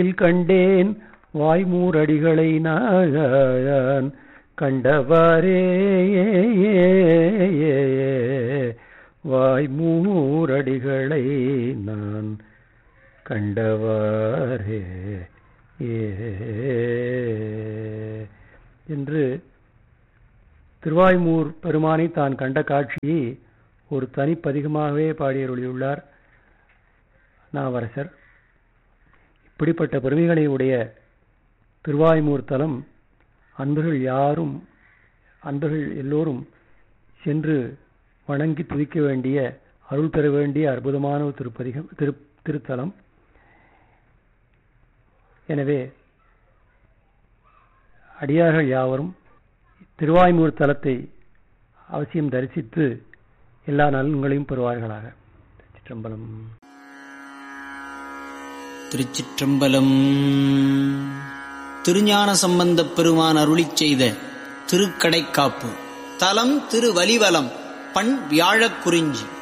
கண்டேன் வாய்மூரடிகளை நான் கண்டவாரே வாய்மூரடிகளை நான் கண்டவாரே என்று திருவாய்மூர் பெருமானை தான் கண்ட காட்சியை ஒரு தனிப்பதிகமாகவே பாடியருளியுள்ளார் நாவரசர் இப்படிப்பட்ட பெருமைகளை உடைய திருவாய்மூர் தலம் அன்பர்கள் யாரும் அன்பர்கள் எல்லோரும் சென்று வணங்கி துதிக்க வேண்டிய அருள் பெற வேண்டிய அற்புதமான ஒரு திருப்பதிகம் திரு திருத்தலம் எனவே அடியார்கள் யாவரும் திருவாய்மூர் தலத்தை அவசியம் தரிசித்து எல்லா நலன்களையும் பெறுவார்களாக சிற்றம்பலம் திருச்சிற்றம்பலம் திருஞான சம்பந்தப் பெருமான் அருளிச் செய்த திருக்கடைக்காப்பு தலம் திருவலிவலம் பண் வியாழக் குறிஞ்சி